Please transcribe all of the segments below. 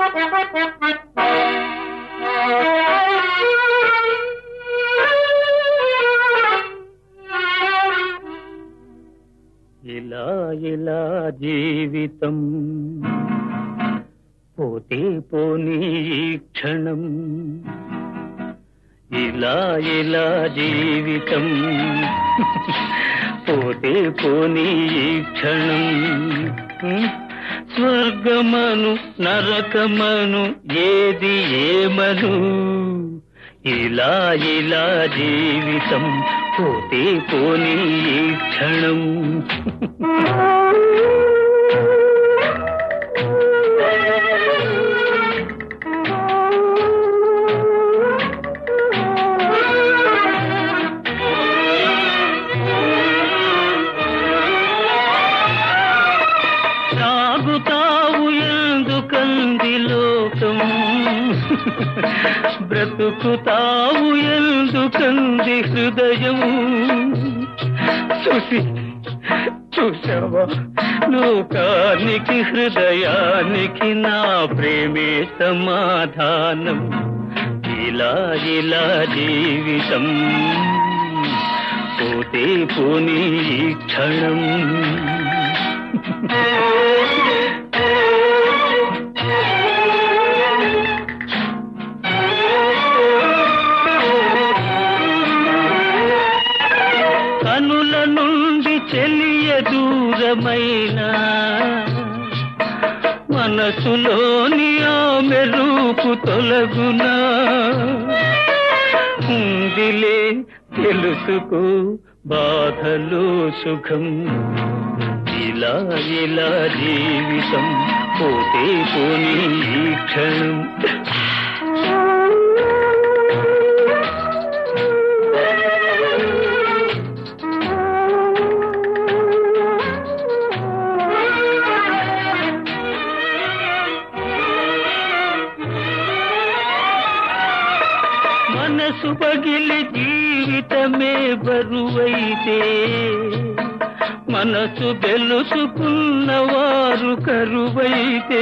ఇలా ఇలా జీవితం పోతే పోనీ ఈ క్షణం ఇలా ఇలా జీవితం పోతే పోనీ ఈ క్షణం స్వర్గమను నరకమను ఏది ఏమను ఇలా ఇలా జీవితం పోతే పోనీ ఈ క్షణం సాగుతావు ఎందుకంది లోకం బ్రతుకుతావు ఎందుకంది హృదయం చూసి చూసావా లోకానికి హృదయానికి నా ప్రేమే సమాధానం ఇలా ఇలా జీవితం పోతే పోనీ ఈ క్షణం కనుల నుండి చెలియ దూరమైన మనసులోని ఆమె రూపు తొలగునా ఉందిలే తెలుసుకో బాధలో సుఖం ఇలా ఇలా జీవితం పోతే పోనీ ఈ క్షణం మనసు పగిలి జీవితమే బరువైతే మనసు తెలుసుకున్నవారు కరువైతే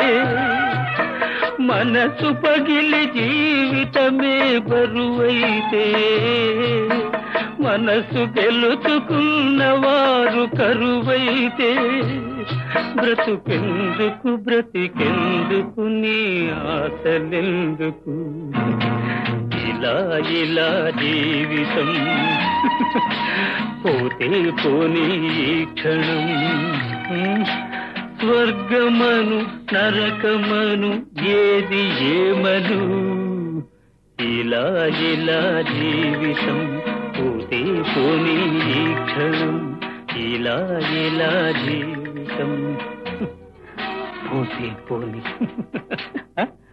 మనసు పగిలి జీవితమే బరువైతే మనసు గెలుచుకున్నవారు కరువైతే బ్రతుకెందుకు బ్రతికెందుకు నీ ఆశలెందుకు ఇలా ఇలా జీవితం పోతే పోనీ ఈ క్షణం స్వర్గమను నరకమను ఏది ఏమను ఇలా ఇలా జీవితం పోతే పోనీ ఈ క్షణం ఇలా ఇలా జీవితం పోతే పోనీ